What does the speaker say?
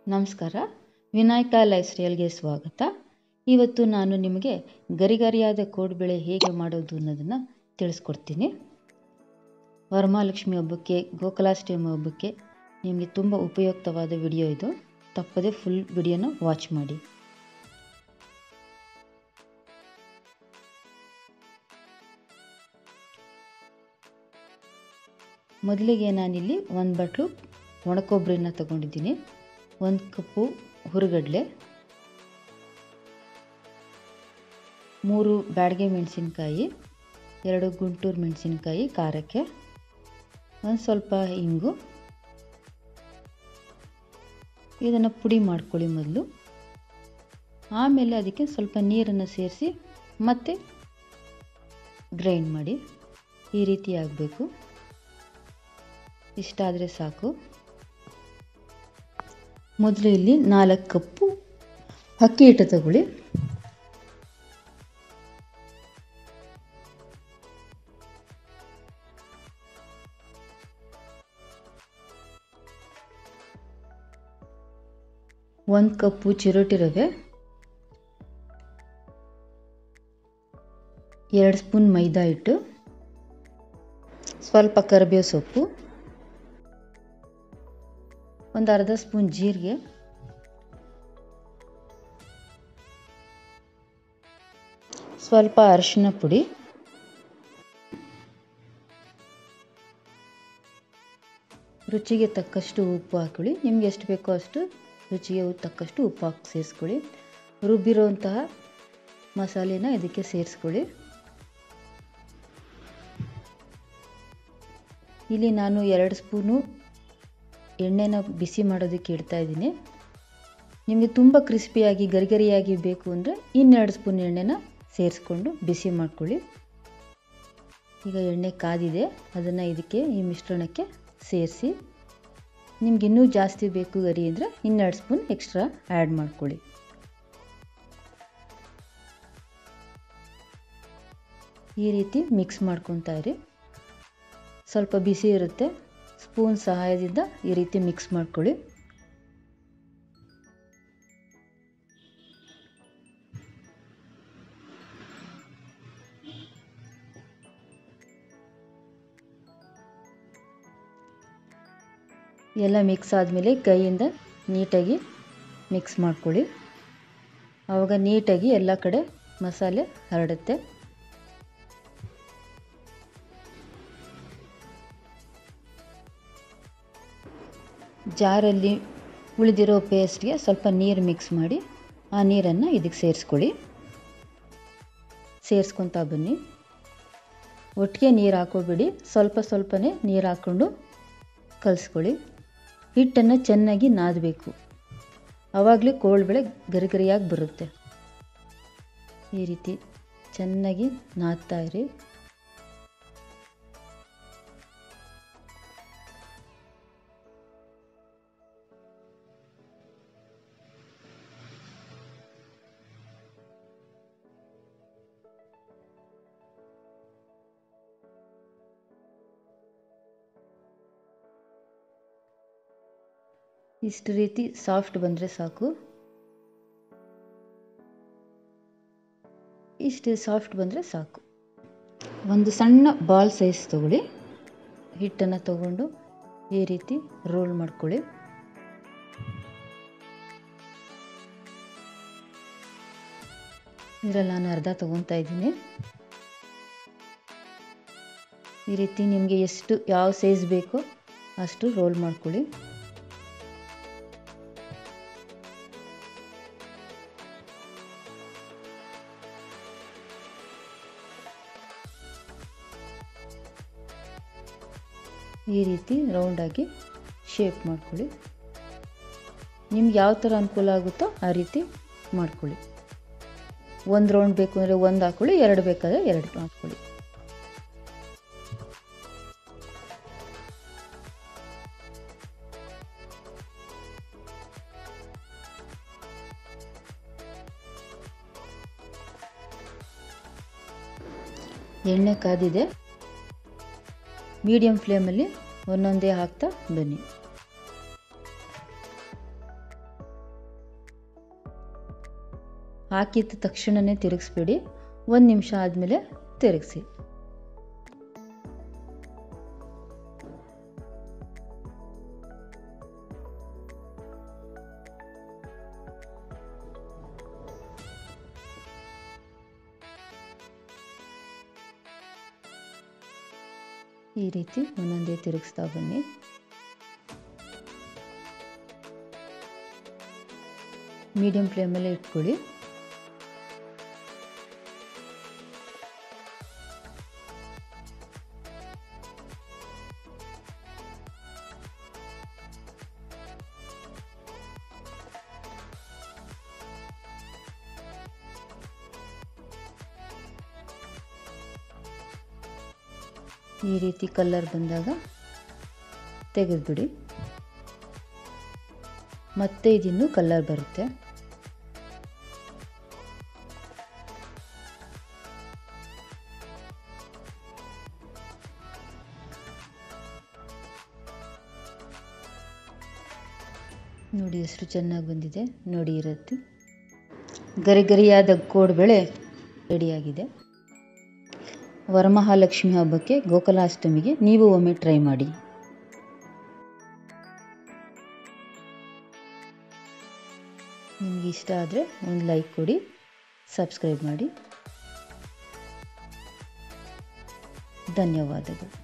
ನಮಸ್ಕಾರ ವಿನಾಯಕ ಲೈಫ್ ಸ್ಟೈಲ್ಗೆ ಸ್ವಾಗತ ಇವತ್ತು ನಾನು ನಿಮಗೆ ಗರಿಗರಿಯಾದ ಕೋಡುಬಳೆ ಹೇಗೆ ಮಾಡೋದು ಅನ್ನೋದನ್ನು ತಿಳಿಸ್ಕೊಡ್ತೀನಿ ವರಮಹಾಲಕ್ಷ್ಮಿ ಹಬ್ಬಕ್ಕೆ ಗೋಕುಲಾಷ್ಟಮಿ ಹಬ್ಬಕ್ಕೆ ನಿಮಗೆ ತುಂಬ ಉಪಯುಕ್ತವಾದ ವಿಡಿಯೋ ಇದು ತಪ್ಪದೆ ಫುಲ್ ವಿಡಿಯೋನ ವಾಚ್ ಮಾಡಿ ಮೊದಲಿಗೆ ನಾನಿಲ್ಲಿ ಒಂದು ಬಟ್ಲು ಒಣಕೊಬ್ಬರಿನ ತಗೊಂಡಿದ್ದೀನಿ ಒಂದು ಕಪ್ಪು ಹುರುಗಡ್ಲೆ ಮೂರು ಬ್ಯಾಡಗೆ ಮೆಣಸಿನ್ಕಾಯಿ ಎರಡು ಗುಂಟೂರು ಮೆಣಸಿನ್ಕಾಯಿ ಖಾರಕ್ಕೆ ಒಂದು ಸ್ವಲ್ಪ ಇಂಗು ಇದನ್ನು ಪುಡಿ ಮಾಡ್ಕೊಳ್ಳಿ ಮೊದಲು ಆಮೇಲೆ ಅದಕ್ಕೆ ಸ್ವಲ್ಪ ನೀರನ್ನು ಸೇರಿಸಿ ಮತ್ತೆ ಗ್ರೈಂಡ್ ಮಾಡಿ ಈ ರೀತಿ ಆಗಬೇಕು ಇಷ್ಟಾದರೆ ಸಾಕು ಮೊದಲು ಇಲ್ಲಿ ನಾಲ್ಕು ಕಪ್ಪು ಅಕ್ಕಿ ಹಿಟ್ಟು ತಗೊಳ್ಳಿ ಒಂದು ಕಪ್ಪು ಚಿರೋಟಿ ರವೆ ಎರಡು ಸ್ಪೂನ್ ಮೈದಾ ಹಿಟ್ಟು ಸ್ವಲ್ಪ ಕರಿಬೇವು ಸೊಪ್ಪು ಒಂದು ಅರ್ಧ ಸ್ಪೂನ್ ಜೀರಿಗೆ ಸ್ವಲ್ಪ ಅರಿಶಿನ ಪುಡಿ ರುಚಿಗೆ ತಕ್ಕಷ್ಟು ಉಪ್ಪು ಹಾಕೊಳ್ಳಿ ನಿಮ್ಗೆ ಎಷ್ಟು ಬೇಕೋ ಅಷ್ಟು ರುಚಿಗೆ ತಕ್ಕಷ್ಟು ಉಪ್ಪು ಹಾಕಿ ಸೇರಿಸ್ಕೊಳ್ಳಿ ರುಬ್ಬಿರೋಂತಹ ಮಸಾಲೆನ ಇದಕ್ಕೆ ಸೇರಿಸ್ಕೊಳ್ಳಿ ಇಲ್ಲಿ ನಾನು ಎರಡು ಸ್ಪೂನು ಎಣ್ಣೆನ ಬಿಸಿ ಮಾಡೋದಕ್ಕೆ ಇಡ್ತಾ ಇದ್ದೀನಿ ನಿಮಗೆ ತುಂಬ ಕ್ರಿಸ್ಪಿಯಾಗಿ ಗರಿಗರಿಯಾಗಿ ಬೇಕು ಅಂದರೆ ಇನ್ನೆರಡು ಸ್ಪೂನ್ ಎಣ್ಣೆನ ಸೇರಿಸ್ಕೊಂಡು ಬಿಸಿ ಮಾಡ್ಕೊಳ್ಳಿ ಈಗ ಎಣ್ಣೆ ಕಾದಿದೆ ಅದನ್ನು ಇದಕ್ಕೆ ಈ ಮಿಶ್ರಣಕ್ಕೆ ಸೇರಿಸಿ ನಿಮ್ಗೆ ಇನ್ನೂ ಜಾಸ್ತಿ ಬೇಕು ಗರಿ ಅಂದರೆ ಇನ್ನೆರಡು ಸ್ಪೂನ್ ಎಕ್ಸ್ಟ್ರಾ ಆ್ಯಡ್ ಮಾಡ್ಕೊಳ್ಳಿ ಈ ರೀತಿ ಮಿಕ್ಸ್ ಮಾಡ್ಕೊತಾ ಇರಿ ಸ್ವಲ್ಪ ಬಿಸಿ ಇರುತ್ತೆ ಸ್ಪೂನ್ ಸಹಾಯದಿಂದ ಈ ರೀತಿ ಮಿಕ್ಸ್ ಮಾಡ್ಕೊಳ್ಳಿ ಎಲ್ಲ ಮಿಕ್ಸ್ ಆದಮೇಲೆ ಕೈಯಿಂದ ನೀಟಾಗಿ ಮಿಕ್ಸ್ ಮಾಡ್ಕೊಳ್ಳಿ ಆವಾಗ ನೀಟಾಗಿ ಎಲ್ಲ ಕಡೆ ಮಸಾಲೆ ಹರಡುತ್ತೆ ಜಾರಲ್ಲಿ ಉಳಿದಿರೋ ಪೇಸ್ಟ್ಗೆ ಸ್ವಲ್ಪ ನೀರು ಮಿಕ್ಸ್ ಮಾಡಿ ಆ ನೀರನ್ನು ಇದಕ್ಕೆ ಸೇರಿಸ್ಕೊಳ್ಳಿ ಸೇರಿಸ್ಕೊತಾ ಬನ್ನಿ ಒಟ್ಟಿಗೆ ನೀರು ಹಾಕೋಬೇಡಿ ಸ್ವಲ್ಪ ಸ್ವಲ್ಪನೇ ನೀರು ಹಾಕ್ಕೊಂಡು ಕಲಿಸ್ಕೊಳ್ಳಿ ಹಿಟ್ಟನ್ನು ಚೆನ್ನಾಗಿ ನಾದಬೇಕು ಆವಾಗಲೇ ಕೋಳ್ಬೇಳೆ ಗರಿಗರಿಯಾಗಿ ಬರುತ್ತೆ ಈ ರೀತಿ ಚೆನ್ನಾಗಿ ನಾದ್ತಾ ಇರಿ ಇಷ್ಟು ರೀತಿ ಸಾಫ್ಟ್ ಬಂದರೆ ಸಾಕು ಇಷ್ಟು ಸಾಫ್ಟ್ ಬಂದರೆ ಸಾಕು ಒಂದು ಸಣ್ಣ ಬಾಲ್ ಸೈಜ್ ತಗೊಳ್ಳಿ ಹಿಟ್ಟನ್ನು ತಗೊಂಡು ಈ ರೀತಿ ರೋಲ್ ಮಾಡ್ಕೊಳ್ಳಿ ಇದರಲ್ಲಿ ನಾನು ಅರ್ಧ ತಗೊತಾ ಇದ್ದೀನಿ ಈ ರೀತಿ ನಿಮಗೆ ಎಷ್ಟು ಯಾವ ಸೈಜ್ ಬೇಕೋ ಅಷ್ಟು ರೋಲ್ ಮಾಡ್ಕೊಳ್ಳಿ ಈ ರೀತಿ ರೌಂಡಾಗಿ ಶೇಪ್ ಮಾಡ್ಕೊಳ್ಳಿ ನಿಮ್ಗೆ ಯಾವ ಥರ ಅನುಕೂಲ ಆಗುತ್ತೋ ಆ ರೀತಿ ಮಾಡ್ಕೊಳ್ಳಿ ಒಂದು ರೌಂಡ್ ಬೇಕು ಅಂದರೆ ಒಂದು ಹಾಕ್ಕೊಳ್ಳಿ ಎರಡು ಬೇಕಾದರೆ ಎರಡು ಹಾಕ್ಕೊಳ್ಳಿ ಎಣ್ಣೆ ಕಾದಿದೆ ಮೀಡಿಯಮ್ ಫ್ಲೇಮಲ್ಲಿ ಒಂದೊಂದೇ ಹಾಕ್ತಾ ಬನ್ನಿ ಹಾಕಿದ ತಕ್ಷಣವೇ ತಿರುಗಿಸ್ಬೇಡಿ ಒಂದು ನಿಮಿಷ ಆದಮೇಲೆ ತಿರುಗಿಸಿ ಈ ರೀತಿ ಒಂದೊಂದೇ ತಿರುಗಿಸ್ತಾ ಬನ್ನಿ ಮೀಡಿಯಂ ಫ್ಲೇಮಲ್ಲೇ ಇಟ್ಕೊಳ್ಳಿ ಈ ರೀತಿ ಕಲರ್ ಬಂದಾಗ ತೆಗೆದುಬಿಡಿ ಮತ್ತೆ ಇದಿನ್ನೂ ಕಲರ್ ಬರುತ್ತೆ ನೋಡಿ ಎಷ್ಟು ಚೆನ್ನಾಗಿ ಬಂದಿದೆ ನೋಡಿ ಇರುತ್ತೆ ಗರಿ ಗರಿಯಾದ ಕೋಡುಬಳೆ ರೆಡಿಯಾಗಿದೆ ವರಮಹಾಲಕ್ಷ್ಮಿ ಹಬ್ಬಕ್ಕೆ ಗೋಕುಲಾಷ್ಟಮಿಗೆ ನೀವು ಒಮ್ಮೆ ಟ್ರೈ ಮಾಡಿ ನಿಮಗೆ ಇಷ್ಟ ಆದರೆ ಒಂದು ಲೈಕ್ ಕೊಡಿ ಸಬ್ಸ್ಕ್ರೈಬ್ ಮಾಡಿ ಧನ್ಯವಾದಗಳು